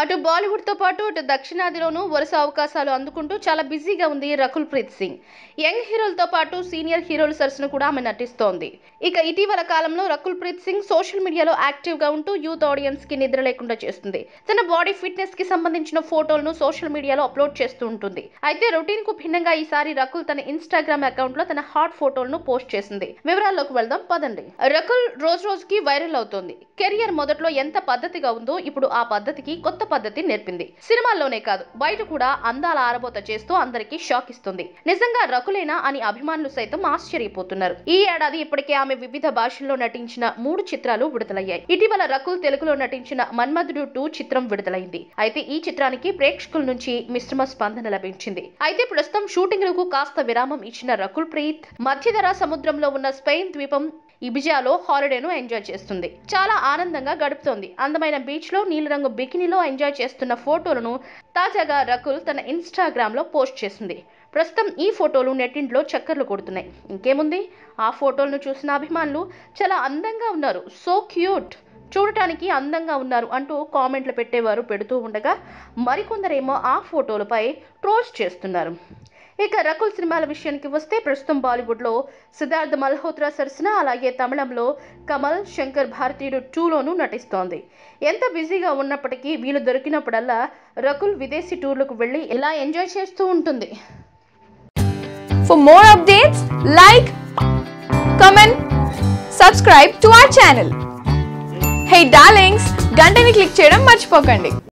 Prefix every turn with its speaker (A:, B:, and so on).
A: అటు బాలీవుడ్ తో పాటు అటు దక్షిణాదిలోనూ వరుస అవకాశాలు అందుకుంటూ చాలా బిజీగా ఉంది రకుల్ ప్రీత్ సింగ్ యంగ్ హీరోలతో పాటు సీనియర్ హీరోల సరసన కూడా ఆమె నటిస్తోంది ఇక ఇటీవల కాలంలో రకుల్ ప్రీత్ సింగ్ సోషల్ మీడియాలో యాక్టివ్ గా ఉంటూ యూత్ ఆడియన్స్ కి నిద్ర లేకుండా చేస్తుంది తన బాడీ ఫిట్నెస్ కి సంబంధించిన ఫోటోలను సోషల్ మీడియాలో అప్లోడ్ చేస్తూ ఉంటుంది అయితే రొటీన్ కు భిన్నంగా ఈసారి రకుల్ తన ఇన్స్టాగ్రామ్ అకౌంట్ లో తన హాట్ ఫోటోలను పోస్ట్ చేసింది వివరాల్లోకి వెళ్దాం పదండి రకుల్ రోజు రోజుకి వైరల్ అవుతోంది కెరియర్ మొదట్లో ఎంత పద్ధతిగా ఉందో ఇప్పుడు ఆ పద్ధతికి కొత్త పద్ధతి నేర్పింది సినిమాల్లోనే కాదు బయట కూడా అందాల ఆరబోత చేస్తూ అందరికీ షాక్ ఇస్తుంది నిజంగా రకులేనా అని అభిమానులు సైతం ఆశ్చర్యపోతున్నారు ఈ ఏడాది ఇప్పటికే ఆమె వివిధ భాషల్లో నటించిన మూడు చిత్రాలు విడుదలయ్యాయి ఇటీవల రకుల్ తెలుగులో నటించిన మన్మధుడు టూ చిత్రం విడుదలైంది అయితే ఈ చిత్రానికి ప్రేక్షకుల నుంచి మిశ్రమ స్పందన లభించింది అయితే ప్రస్తుతం షూటింగ్లకు కాస్త విరామం ఇచ్చిన రకుల్ ప్రీత్ మధ్యధర సముద్రంలో ఉన్న స్పెయిన్ ద్వీపం ఇబిజాలో హాలిడేను ఎంజాయ్ చేస్తుంది చాలా ఆనందంగా గడుపుతోంది అందమైన బీచ్ లో నీలిరంగు బికినీలో ఎంజాయ్ చేస్తున్న ఫోటోలను తాజాగా రకుల్ తన ఇన్స్టాగ్రామ్ లో పోస్ట్ చేసింది ప్రస్తుతం ఈ ఫోటోలు నెట్టింట్లో చక్కర్లు కొడుతున్నాయి ఇంకేముంది ఆ ఫోటోలను చూసిన అభిమానులు చాలా అందంగా ఉన్నారు సో క్యూట్ చూడటానికి అందంగా ఉన్నారు అంటూ కామెంట్లు పెట్టేవారు పెడుతూ ఉండగా మరికొందరేమో ఆ ఫోటోలపై ట్రోల్స్ చేస్తున్నారు ఇక రకుల్ సినిమాల విషయానికి వస్తే ప్రస్తుతం బాలీవుడ్లో సిద్ధార్థ్ మల్హోత్రా సరసన అలాగే తమిళంలో కమల్ శంకర్ భారతీయుడు టూలోనూ నటిస్తోంది ఎంత బిజీగా ఉన్నప్పటికీ వీలు దొరికినప్పుడల్లా రకుల్ విదేశీ టూర్లకు వెళ్ళి ఇలా ఎంజాయ్ చేస్తూ ఉంటుంది
B: For more updates, like, comment, subscribe to our channel. Hey darlings, గంటని click చేయడం మర్చిపోకండి